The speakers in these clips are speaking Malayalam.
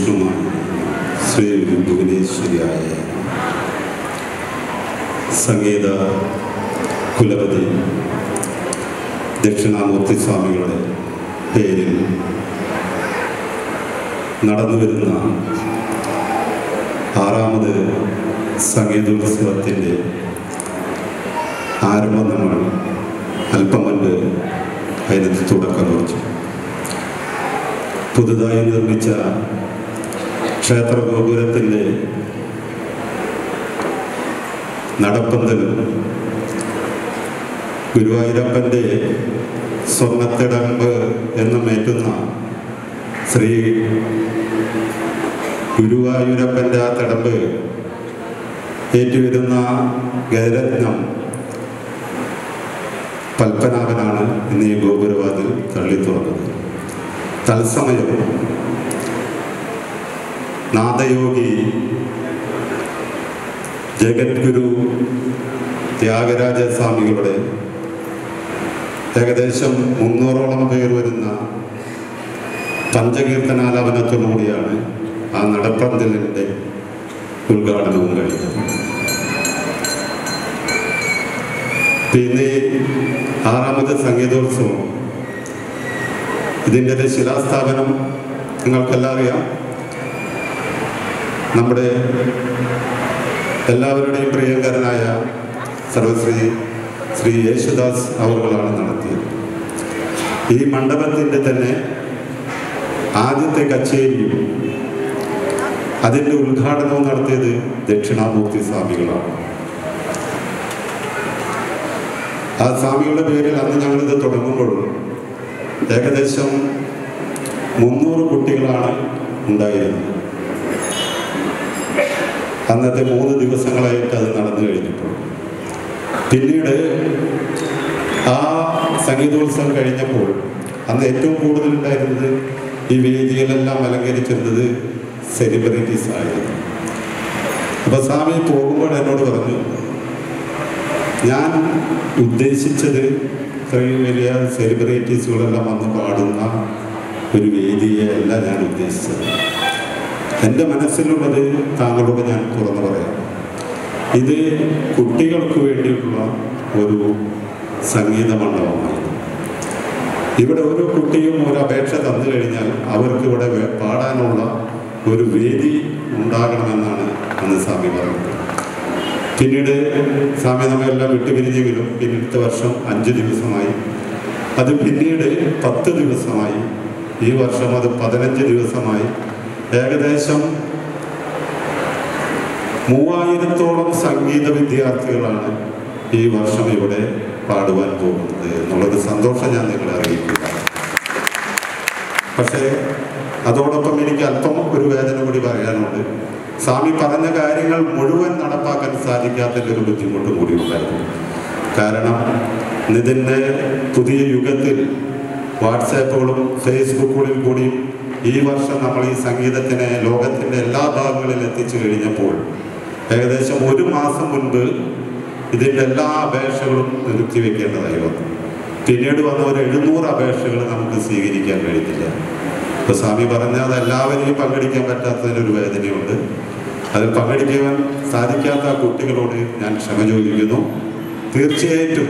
വിഷ്ണുമാണ് ശ്രീ ഭുവനേശ്വരിയായ സംഗീത കുലപതി ദക്ഷിണാമൂർത്തി സ്വാമികളുടെ പേരിൽ നടന്നു വരുന്ന ആറാമത് സംഗീതോത്സവത്തിൻ്റെ ആരംഭം നമ്മൾ അല്പം മുൻപ് അതിന് തുടക്കം കുറിച്ചു പുതുതായി നിർമ്മിച്ച ക്ഷേത്ര ഗോപുരത്തിൻ്റെ നടപ്പന്തൽ ഗുരുവായൂരപ്പൻ്റെ സ്വർണ്ണത്തിടമ്പ് എന്നും ഏറ്റുന്ന ശ്രീ ഗുരുവായൂരപ്പൻ്റെ ആ തിടമ്പ് ഏറ്റുവരുന്ന ഗജരത്നം പൽപ്പനാഭനാണ് ഇന്ന് ഈ ഗോപുരവാതിൽ തള്ളി തുറന്നത് തത്സമയം നാദയോഗി ജഗദ്ഗുരു ത്യാഗരാജ സ്വാമികളുടെ ഏകദേശം മുന്നൂറോളം പേർ വരുന്ന പഞ്ചകീർത്തനാലാപനത്തോടുകൂടിയാണ് ആ നടപ്പന്തലിൻ്റെ ഉദ്ഘാടനവും കഴിഞ്ഞത് പിന്നെ ആറാമത് സംഗീതോത്സവം ഇതിൻ്റെ ഒരു ശിലാസ്ഥാപനം നിങ്ങൾക്കെല്ലാം അറിയാം നമ്മുടെ എല്ലാവരുടെയും പ്രിയങ്കരനായ സർവശ്രീ ശ്രീ യേശുദാസ് അവറുകളാണ് നടത്തിയത് ഈ മണ്ഡപത്തിൻ്റെ തന്നെ ആദ്യത്തെ കച്ചേരിയും അതിൻ്റെ ഉദ്ഘാടനവും നടത്തിയത് ദക്ഷിണാമൂർത്തി സ്വാമികളാണ് ആ സ്വാമികളുടെ പേരിൽ അന്ന് ഞങ്ങളിത് തുടങ്ങുമ്പോൾ ഏകദേശം മുന്നൂറ് കുട്ടികളാണ് ഉണ്ടായിരുന്നത് അന്നത്തെ മൂന്ന് ദിവസങ്ങളായിട്ട് അത് നടന്നു കഴിഞ്ഞപ്പോൾ പിന്നീട് ആ സംഗീതോത്സവം കഴിഞ്ഞപ്പോൾ അന്ന് ഏറ്റവും കൂടുതൽ ഉണ്ടായിരുന്നത് ഈ വേദികളെല്ലാം അലങ്കരിച്ചിരുന്നത് സെലിബ്രിറ്റീസ് ആയിരുന്നു അപ്പൊ സ്വാമി പോകുമ്പോൾ എന്നോട് പറഞ്ഞു ഞാൻ ഉദ്ദേശിച്ചത് ഇത്രയും വലിയ സെലിബ്രിറ്റീസുകളെല്ലാം വന്ന് പാടുന്ന ഒരു വേദിയെ അല്ല ഞാൻ ഉദ്ദേശിച്ചത് എൻ്റെ മനസ്സിലുള്ളത് താങ്കളോട് ഞാൻ തുറന്നു പറയാം ഇത് കുട്ടികൾക്ക് വേണ്ടിയിട്ടുള്ള ഒരു സംഗീത മണ്ഡപമായിരുന്നു ഇവിടെ ഓരോ കുട്ടിയും ഒരു അപേക്ഷ തന്നു കഴിഞ്ഞാൽ അവർക്ക് ഇവിടെ വേ- പാടാനുള്ള ഒരു വേദി ഉണ്ടാകണമെന്നാണ് അന്ന് സ്വാമി പറഞ്ഞത് പിന്നീട് സ്വാമി നമ്മെല്ലാം വിട്ടുപിരിഞ്ഞെങ്കിലും പിന്നീടത്തെ വർഷം അഞ്ച് ദിവസമായി അത് പിന്നീട് പത്ത് ദിവസമായി ഈ വർഷം അത് പതിനഞ്ച് ദിവസമായി ഏകദേശം മൂവായിരത്തോളം സംഗീത വിദ്യാർത്ഥികളാണ് ഈ വർഷം ഇവിടെ പാടുവാൻ പോകുന്നത് എന്നുള്ളൊരു സന്തോഷം ഞാൻ നിങ്ങളെ അറിയിക്കുക പക്ഷേ അതോടൊപ്പം എനിക്ക് അല്പം ഒരു വേദന കൂടി പറയാനുണ്ട് സ്വാമി പറഞ്ഞ കാര്യങ്ങൾ മുഴുവൻ നടപ്പാക്കാൻ സാധിക്കാത്തതിൻ്റെ ഒരു ബുദ്ധിമുട്ടും കൂടി ഉണ്ടായിരുന്നു കാരണം ഇതിൻ്റെ പുതിയ യുഗത്തിൽ വാട്സാപ്പുകളും ഫേസ്ബുക്കുകളിൽ കൂടിയും ഈ വർഷം നമ്മൾ ഈ സംഗീതത്തിനെ ലോകത്തിൻ്റെ എല്ലാ ഭാഗങ്ങളിലും എത്തിച്ചു കഴിഞ്ഞപ്പോൾ ഏകദേശം ഒരു മാസം മുൻപ് ഇതിൻ്റെ എല്ലാ അപേക്ഷകളും നിർത്തിവെക്കേണ്ടതായി വന്നു പിന്നീട് വന്ന ഒരു എഴുന്നൂറ് അപേക്ഷകൾ നമുക്ക് സ്വീകരിക്കാൻ കഴിഞ്ഞില്ല ഇപ്പൊ സ്വാമി പറഞ്ഞ അത് എല്ലാവരെയും പങ്കെടുക്കാൻ പറ്റാത്തതിനൊരു വേദനയുണ്ട് അതിൽ പങ്കെടുക്കാൻ സാധിക്കാത്ത ആ കുട്ടികളോട് ഞാൻ ക്ഷമ ചോദിക്കുന്നു തീർച്ചയായിട്ടും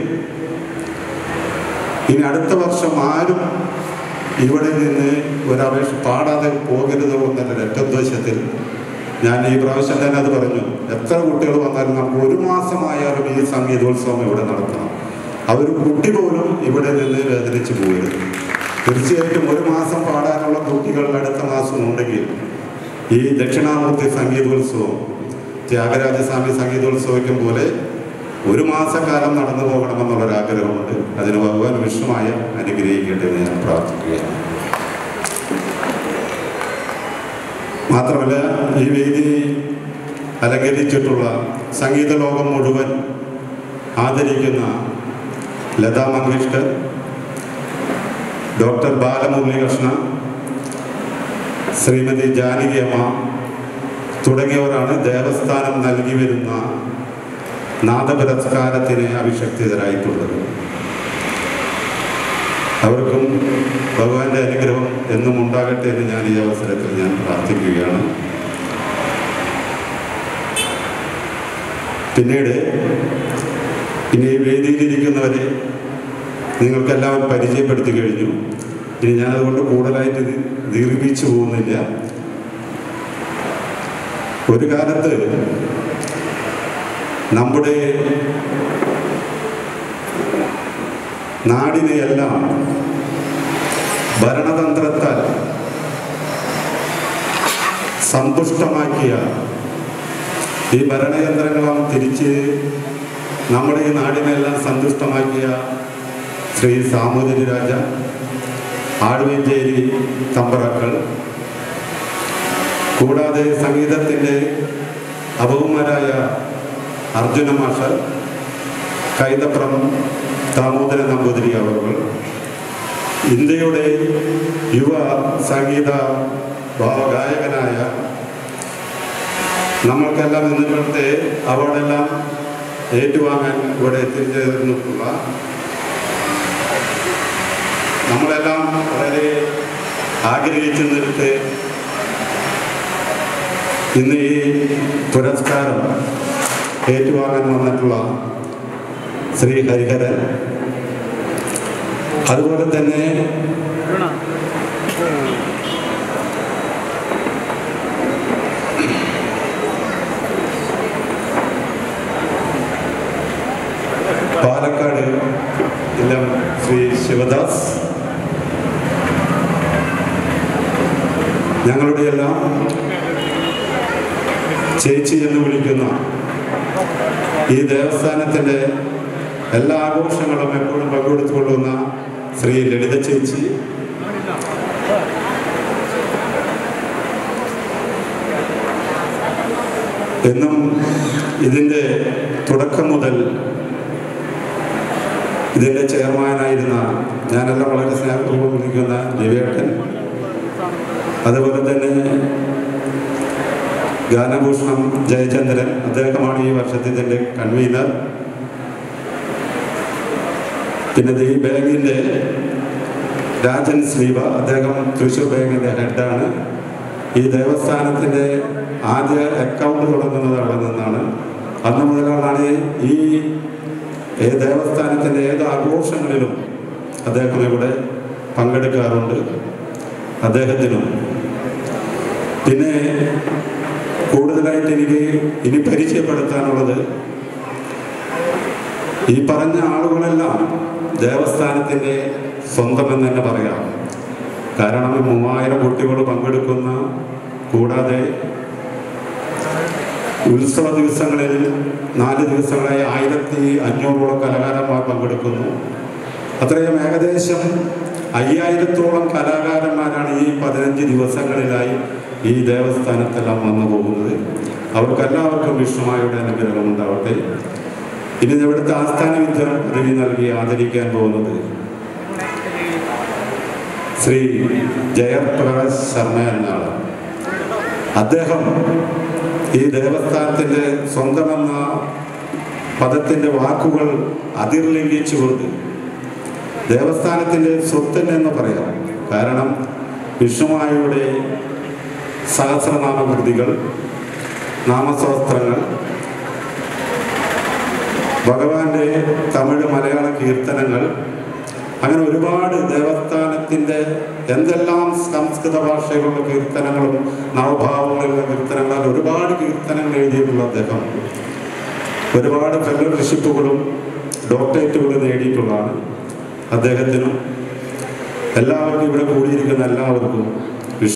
ഇനി അടുത്ത വർഷം ആരും ഇവിടെ നിന്ന് ഒരപേക്ഷ പാടാതെ പോകരുത് എന്നൊരു രക്തോദ്ദേശത്തിൽ ഞാൻ ഈ പ്രാവശ്യം തന്നെ അത് പറഞ്ഞു എത്ര കുട്ടികൾ വന്നാലും നമുക്ക് ഒരു മാസമായാലും ഈ സംഗീതോത്സവം ഇവിടെ നടത്തണം ആ ഒരു കുട്ടി പോലും ഇവിടെ നിന്ന് വേദനിച്ച് പോകരുത് തീർച്ചയായിട്ടും ഒരു മാസം പാടാനുള്ള കുട്ടികൾ അടുത്ത മാസം ഉണ്ടെങ്കിൽ ഈ ദക്ഷിണാമൂർത്തി സംഗീതോത്സവം ത്യാഗരാജസ്വാമി സംഗീതോത്സവിക്കും പോലെ ഒരു മാസക്കാലം നടന്നു പോകണമെന്നുള്ളൊരാഗ്രഹമുണ്ട് അതിന് ഭഗവാൻ വിഷ്ണുമായ അനുഗ്രഹിക്കട്ടെ എന്ന് ഞാൻ പ്രാർത്ഥിക്കുകയാണ് മാത്രമല്ല ഈ വേദി അലങ്കരിച്ചിട്ടുള്ള സംഗീത ലോകം മുഴുവൻ ആദരിക്കുന്ന ലതാ മങ്കേഷ്കർ ഡോക്ടർ ബാലമുരളികൃഷ്ണ ശ്രീമതി ജാനകി അമ്മ തുടങ്ങിയവരാണ് ദേവസ്ഥാനം നൽകി വരുന്ന നാദപുരസ്കാരത്തിന് അഭിഷക്തിതരായിട്ടുള്ളത് അവർക്കും ഭഗവാന്റെ അനുഗ്രഹം എന്നും ഉണ്ടാകട്ടെ എന്ന് ഞാൻ ഈ അവസരത്തിൽ ഞാൻ പ്രാർത്ഥിക്കുകയാണ് പിന്നീട് ഇനി ഈ വേദിയിലിരിക്കുന്നവരെ നിങ്ങൾക്കെല്ലാവരും പരിചയപ്പെടുത്തി കഴിഞ്ഞു ഇനി ഞാനതുകൊണ്ട് കൂടുതലായിട്ട് ഇത് ദീർഘിപ്പിച്ചു പോകുന്നില്ല ഒരു കാലത്ത് നമ്മുടെ നാടിനെയെല്ലാം ഭരണതന്ത്രത്താൽ സന്തുഷ്ടമാക്കിയ ഈ ഭരണയന്ത്രങ്ങളും തിരിച്ച് നമ്മുടെ ഈ നാടിനെല്ലാം സന്തുഷ്ടമാക്കിയ ശ്രീ സാമൂതിരി രാജ ആടുവഞ്ചേരി തമ്പറക്കൾ കൂടാതെ സംഗീതത്തിൻ്റെ അപവുമാരായ അർജുന മാഷ് കൈതപ്രം ദാമോദരൻ നമ്പൂതിരി അവർ ഇന്ത്യയുടെ യുവ സംഗീത ഭാവഗായകനായ നമ്മൾക്കെല്ലാം ഇന്നത്തെ അവാർഡെല്ലാം ഏറ്റുവാങ്ങാൻ ഇവിടെ എത്തിച്ചേർന്നിട്ടുള്ള നമ്മളെല്ലാം വളരെ ആഗ്രഹിച്ചു നിർത്ത് ഇന്ന് ഈ പുരസ്കാരം ഏറ്റുവാങ്ങാൻ വന്നിട്ടുള്ള ശ്രീ ഹരിഹരൻ അതുപോലെ തന്നെ പാലക്കാട് ജില്ല ശ്രീ ശിവദാസ് ഞങ്ങളുടെ എല്ലാം ചേച്ചി എന്ന് വിളിക്കുന്ന ഈ ദേവസ്ഥാനത്തിൻ്റെ എല്ലാ ആഘോഷങ്ങളും എപ്പോഴും പങ്കെടുത്തുകൊള്ളുന്ന ശ്രീ ലളിത ചേച്ചി എന്നും ഇതിൻ്റെ തുടക്കം മുതൽ ഇതിൻ്റെ ചെയർമാനായിരുന്ന ഞാനെല്ലാം വളരെ സ്നേഹപൂർവ്വം വിളിക്കുന്ന രവിയേട്ടൻ അതുപോലെ തന്നെ ഗാനഭൂഷണം ജയചന്ദ്രൻ അദ്ദേഹമാണ് ഈ വർഷത്തിൻ്റെ കൺവീനർ പിന്നെ ഈ ബാങ്കിൻ്റെ രാജൻ ശ്രീബ അദ്ദേഹം തൃശ്ശൂർ ബാങ്കിൻ്റെ ഹെഡാണ് ഈ ദേവസ്ഥാനത്തിൻ്റെ ആദ്യ അക്കൗണ്ട് തുടങ്ങുന്നത് അവിടെ നിന്നാണ് അന്ന് മുതലാണ് ഈ ഈ ദേവസ്ഥാനത്തിൻ്റെ ഏത് ആഘോഷങ്ങളിലും അദ്ദേഹം ഇവിടെ പങ്കെടുക്കാറുണ്ട് അദ്ദേഹത്തിനും പിന്നെ കൂടുതലായിട്ട് എനിക്ക് ഇനി പരിചയപ്പെടുത്താനുള്ളത് ഈ പറഞ്ഞ ആളുകളെല്ലാം ദേവസ്ഥാനത്തിൻ്റെ സ്വന്തമെന്ന് തന്നെ പറയാം കാരണം ഈ മൂവായിരം കുട്ടികൾ പങ്കെടുക്കുന്ന കൂടാതെ ഉത്സവ ദിവസങ്ങളിൽ നാല് ദിവസങ്ങളായി ആയിരത്തി അഞ്ഞൂറോളം കലാകാരന്മാർ പങ്കെടുക്കുന്നു അത്രയും ഏകദേശം അയ്യായിരത്തോളം കലാകാരന്മാരാണ് ഈ പതിനഞ്ച് ദിവസങ്ങളിലായി ഈ ദേവസ്ഥാനത്തെല്ലാം വന്നു പോകുന്നത് അവർക്കെല്ലാവർക്കും വിഷ്ണുമായുടെ അനുഗ്രഹം ഉണ്ടാവട്ടെ ഇനി ഇവിടുത്തെ ആസ്ഥാന വിദ്യ പദവി നൽകി ആദരിക്കാൻ പോകുന്നത് ശ്രീ ജയപ്രകാശ് ശർമ്മ എന്നാണ് അദ്ദേഹം ഈ ദേവസ്ഥാനത്തിൻ്റെ സ്വന്തമെന്ന പദത്തിൻ്റെ വാക്കുകൾ അതിർലംഘിച്ചുകൊണ്ട് ദേവസ്ഥാനത്തിൻ്റെ സ്വത്തൻ എന്ന് പറയാം കാരണം വിഷ്ണുമായയുടെ സഹസ്രനാമകൃതികൾ നാമശാസ്ത്രങ്ങൾ ഭഗവാന്റെ തമിഴ് മലയാള കീർത്തനങ്ങൾ അങ്ങനെ ഒരുപാട് ദേവസ്ഥാനത്തിൻ്റെ എന്തെല്ലാം സംസ്കൃത ഭാഷയിലുള്ള കീർത്തനങ്ങളും നവഭാവങ്ങളിലുള്ള കീർത്തനങ്ങളും ഒരുപാട് കീർത്തനങ്ങൾ എഴുതിയിട്ടുള്ള അദ്ദേഹം ഒരുപാട് ഫെലോഷിപ്പുകളും ഡോക്ടറേറ്റുകളും നേടിയിട്ടുള്ളതാണ് അദ്ദേഹത്തിനും എല്ലാവർക്കും ഇവിടെ കൂടിയിരിക്കുന്ന എല്ലാവർക്കും